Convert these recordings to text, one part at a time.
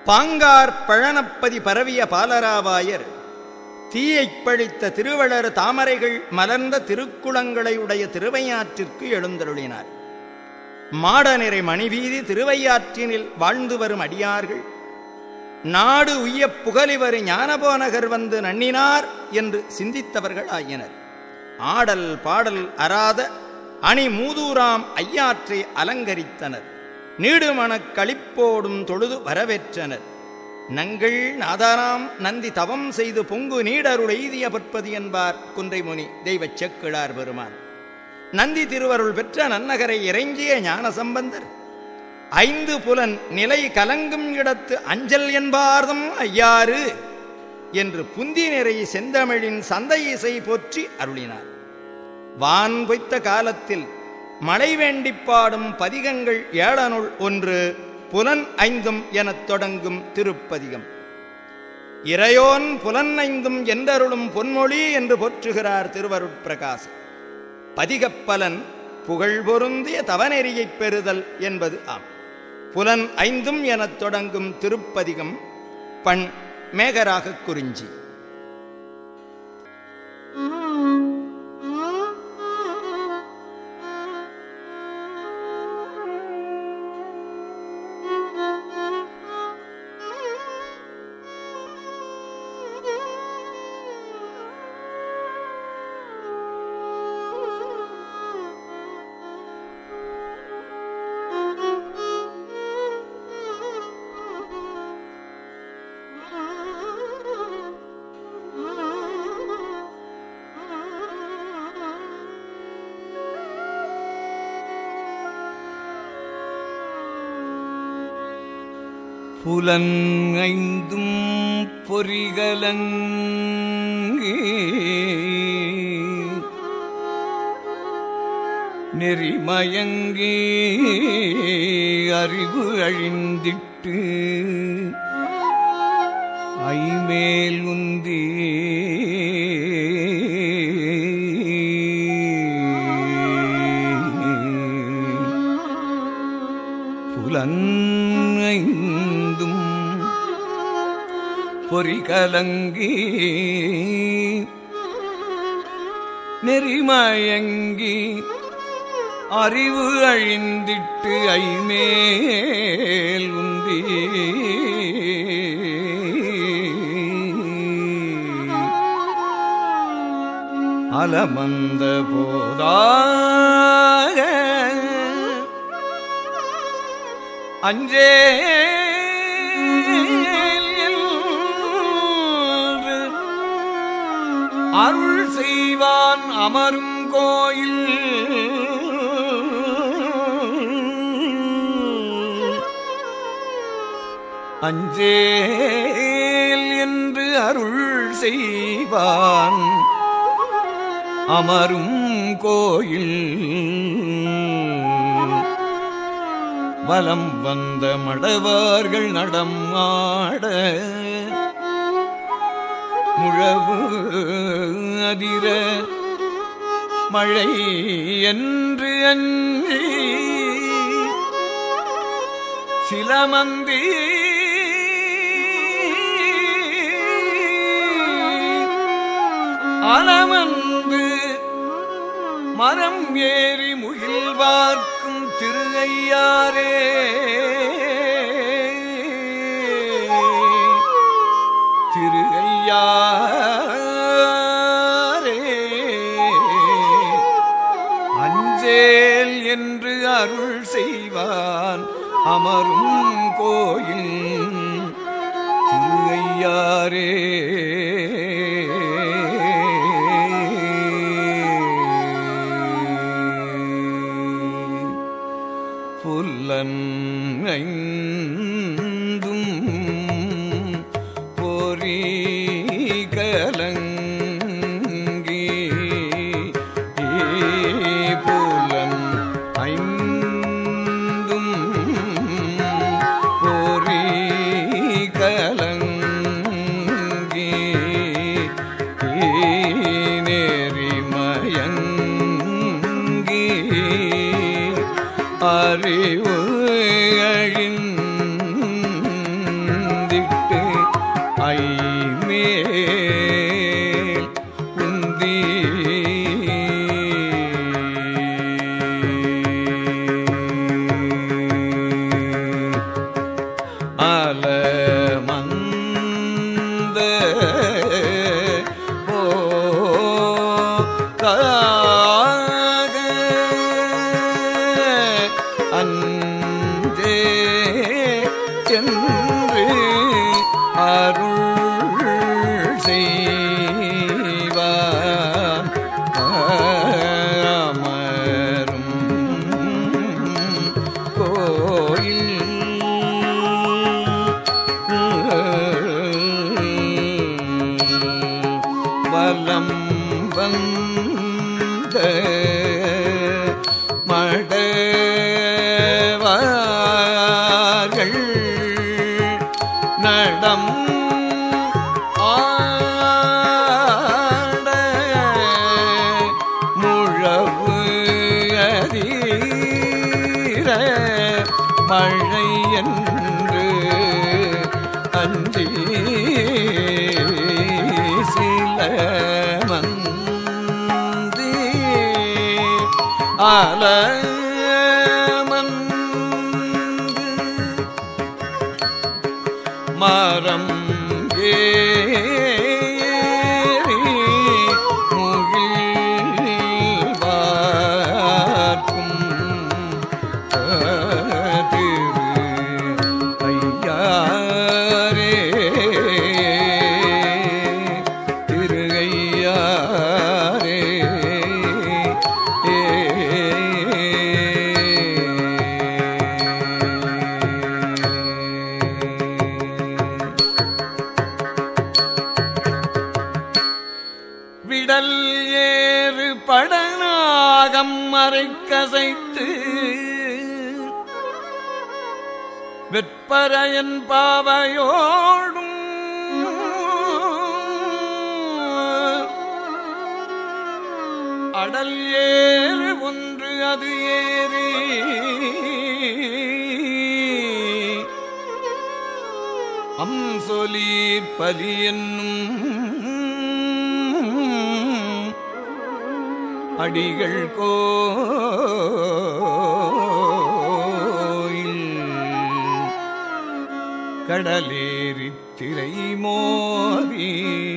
பாங்கார் பழனப்பதி பரவிய பாலராவாயர் தீயைப் பழித்த திருவளர் தாமரைகள் மலர்ந்த திருக்குளங்களை உடைய திருவையாற்றிற்கு எழுந்தருளினார் மாடநிறை மணிவீதி திருவையாற்றினில் வாழ்ந்து வரும் அடியார்கள் நாடு உய்யப் புகலிவர் ஞானபோனகர் வந்து நன்னினார் என்று சிந்தித்தவர்கள் ஆயினர் ஆடல் பாடல் அறாத அணி மூதூராம் ஐயாற்றை அலங்கரித்தனர் நீடுமணக் களிப்போடும் தொழுது வரவேற்றனர் நங்கள் நாதாராம் நந்தி தவம் செய்து பொங்கு நீடருள் எய்திய பற்பதி என்பார் குன்றைமுனி தெய்வச் செக்கிழார் பெருமான் நந்தி திருவருள் பெற்ற நன்னகரை இறைஞ்சிய ஞான சம்பந்தர் ஐந்து புலன் நிலை கலங்கும் இடத்து அஞ்சல் என்பார்தம் ஐயாறு என்று புந்தி நிறை செந்தமிழின் சந்தை இசை போற்றி அருளினார் வான் பொய்த்த காலத்தில் மழை வேண்டிப் பாடும் பதிகங்கள் ஏழனுள் ஒன்று புலன் ஐந்தும் எனத் தொடங்கும் திருப்பதிகம் இறையோன் புலன் ஐந்தும் என்றருளும் பொன்மொழி என்று போற்றுகிறார் திருவருட்பிரகாச பதிகப்பலன் புகழ் பொருந்திய தவநெறியைப் பெறுதல் என்பது ஆம் புலன் ஐந்தும் எனத் தொடங்கும் திருப்பதிகம் பண் மேகராகக் குறிஞ்சி புலன் ஐந்தும் பொறிகலங்கி நெறிமயங்கி அறிவு அழிந்திட்டு ஐமேல் உந்தி புலங்கைந்தும் பொறிகலங்கி நெறிமயங்கி அறிவு அழிந்திட்டு ஐமேல் உந்தி அலமந்த போதாக அஞ்சே அருள் செய்வான் அமரும் கோயில் அஞ்சேல் என்று அருள் செய்வான் அமரும் கோயில் வலம் வந்த மடவார்கள் நடம் ஆட முழவு அதிர மழை என்று அஞ்சி சிலமந்தி அலமந்து மரம் ஏறி முகில் பார்க்கும் திரு ஐயாரே திரு ஐயாரே அஞ்சேல் என்று அருள் செய்வான் அமரும் கோயில் திரு ஐயாரே புல்லன் ஐந்தும் பொறி கலங்கி புலன் ஐந்தும் பொறி கலங்கி நெறிமயங்கி அறிவு ஐமேல் உந்தி அலமந்த ஓ காக அஞ்சே சென்று அருள் செய்வான் அமரும் கோயில் வலம் வந்த மடவார்கள் நடம் ஆட முழவு அதீர மழை என்று அஞ்சி சில மந்தி அலமந்து மரம் ஏறி முகில் பார்க்கும் திரு ஐயாரே திரு ஐயாரே விடல் ஏறு படநாகம் மறைக்கசைத்து வெற்பரையன் பாவையோடும் அடல் ஏறு ஒன்று அது ஏறி அம்சொலீர் பலி என்னும் அடிகள் கோயில் கடலேறி திரை மோதி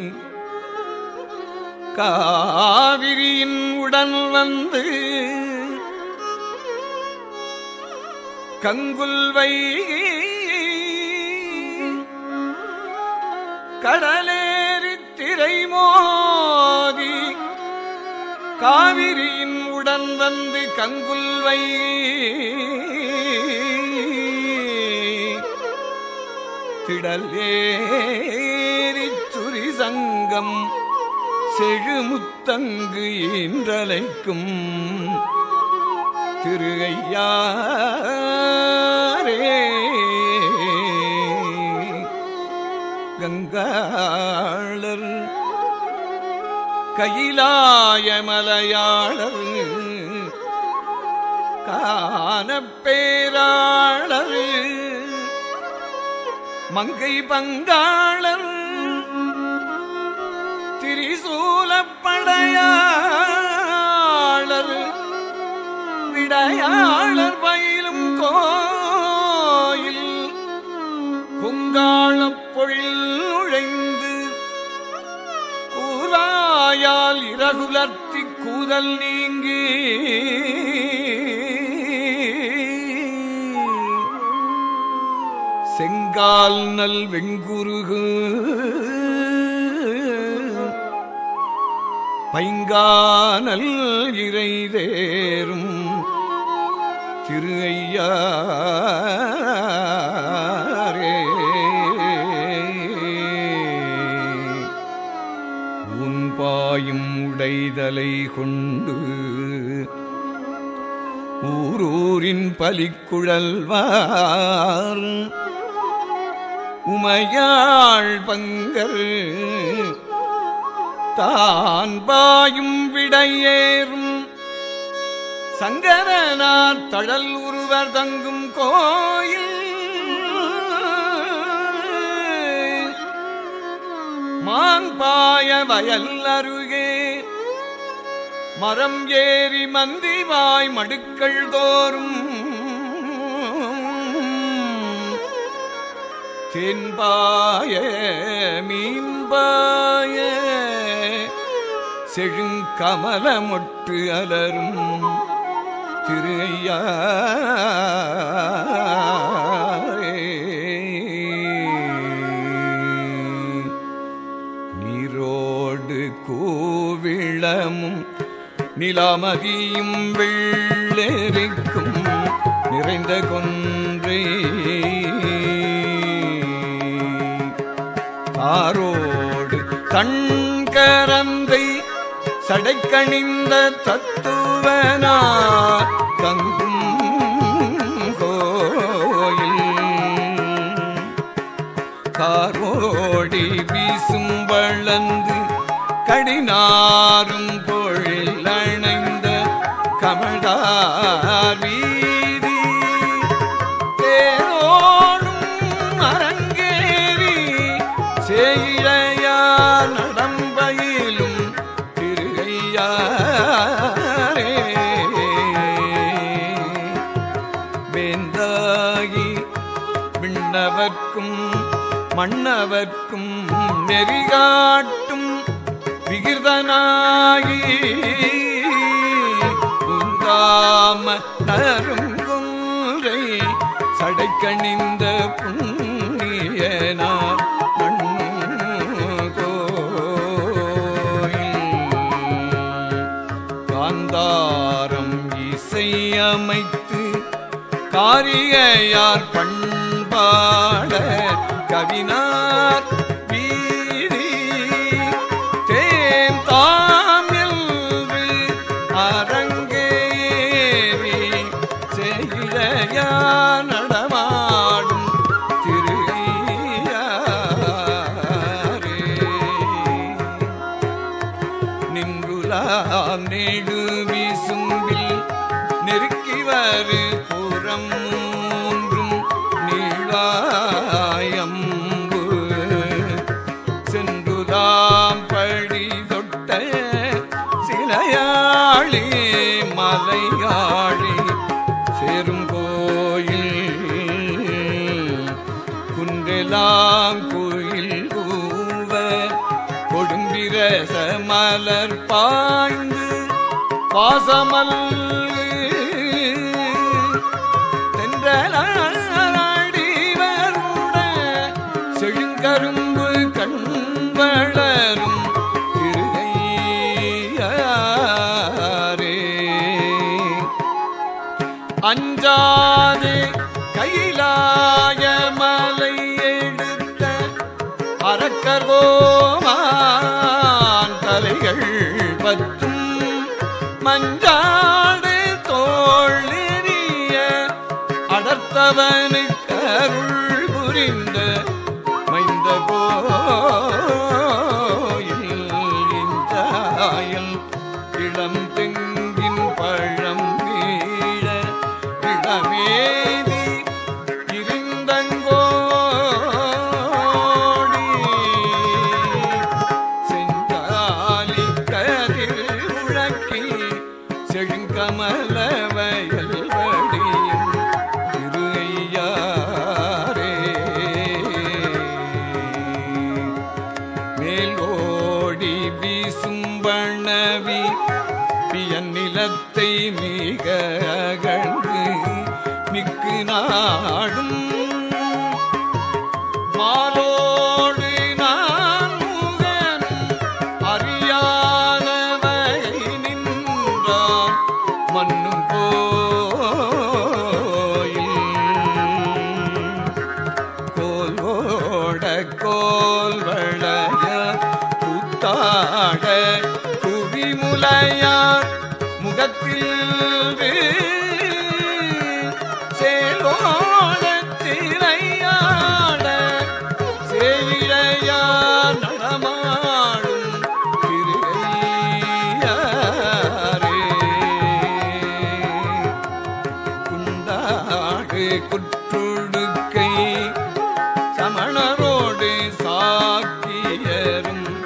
காவிரியின் உடன் வந்து கங்குல்வை கடலேறி திரை மோதி காவிரியின் உடன் வந்து கங்குல்வை திடல் ஏறிச் சுரி சங்கம் செழுமுத்தங்கு ஈன்றலைக்கும் திரு ஐயாரே கங்காளர் கையிலாய மலையாளர் காணப்பேராளர் மங்கை பங்காளர் திரிசூலப்படையாளர் விடையாளர் பயிலும் கோயில் பொங்காளப் பொழில் நுழைந்து கூராயால் இரகுலர்த்தி கூதல் நீங்கி செங்கால் நல் வெண்குருகு பைங்கானல் இறைதேரும் திரு ஐயாரே உன் பாயும் உடைதலை கொண்டு ஊரூரின் பலிக்குழல்வார் உமையாள் பங்கர் தான் பாயும் விடையேறும் சங்கரனார் தழல் உருவர் தங்கும் கோயில் மான் பாய வயல் அருகே மரம் ஏறி மந்திவாய் மடுக்கள் தோறும் தென்பாய மீன்பாய செழுங்கமலமொட்டு அலரும் திரு ஐயா நீரோடு கோவிளமும் நிலாமதியும் வெள்ளெரிக்கும் நிறைந்த கொன்றை காரோடு கண்கரந்தை சடைக்கணிந்த தத்துவனா தங்கும் கோயில் காரோடி வீசும் வளர்ந்து கடினாரும் பொழில் அணைந்த கமழார் வீதி தேரோடும் அரங்கேறி செய்கையார் நடம்பயிலும் திருகையாரே வேந்தாகி விண்ணவர்க்கும் மன்னவர்க்கும் நெறிகாட்டும் விகிர்தனாகி உந்தாம நருங்குன்றை சடைக்கணிந்த புண்ணியனா காந்தாரம் இசையமைத்து காரிகையார் பண்பாட கவினார் வீதி தேன் தாம் என்று அரங்கேறி செய்கையா நடமாடும் திரு நின்றுலாம் நேடு வீசும்பில் நெருக்கி வரு புறம் மூன்றும் நீளாயம்பு சென்றுதாம் படி தொட்ட சிலையாளி மலையாளி சேரும் கோயில் குன்றெல்லாம் கோயில் கூவ கொடும்பிரச மலர் பாய்ந்து பாசமல்லு தென்றலாடி வருட செழுங்கரும்பு கண் வளரும் திருகையாரே அஞ்சாது கைலாய மலை எடுத்த அரக்கர்வோமான் தலைகள் பத்தும் மஞ்சாடு தோள் எறிய அடர்த்தவனுக்கு அருள் புரிந்த மைந்த கோயில் இஞ்சாயல் இளம் தெங்கின் பழம் வீழ இளமேதி இருந்தங்கோடி செஞ்சாலி கதிர் உழக்கி செழுங்கமல வயல் வடியும் திரு ஐயாரே மேல் ஓடி வீசும் வண்ணவி பியன் நிலத்தை மிக அகழ்ந்து மிக்கு நாடும் மாலோடு நான் முகனும் அறியாதவை நின்றான் மண்ணும் கோயில் கோலோட கோல் வளைய கூத்தாட குவிமுலையார் முகத்தில் சேலோட திரையாட சேவிழையா நடமாடும் திருகையாரே குண்டாடு குற்றுடுக்கை சமணரோடு சாக்கியரும்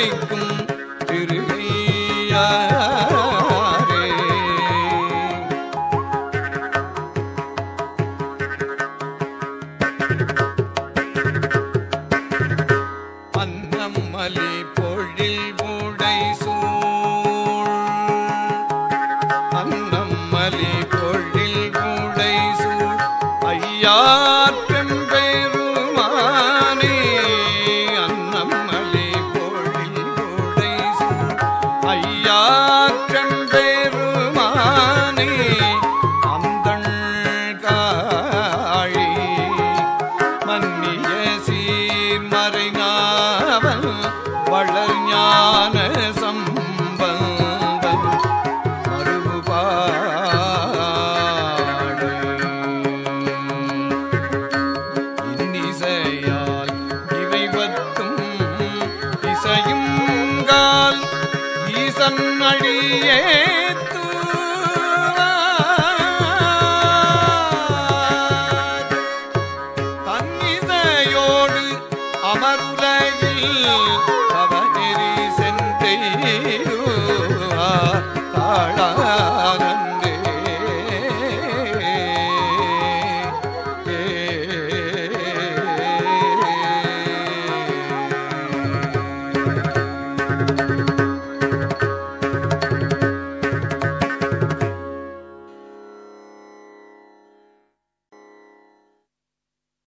வைக்கும்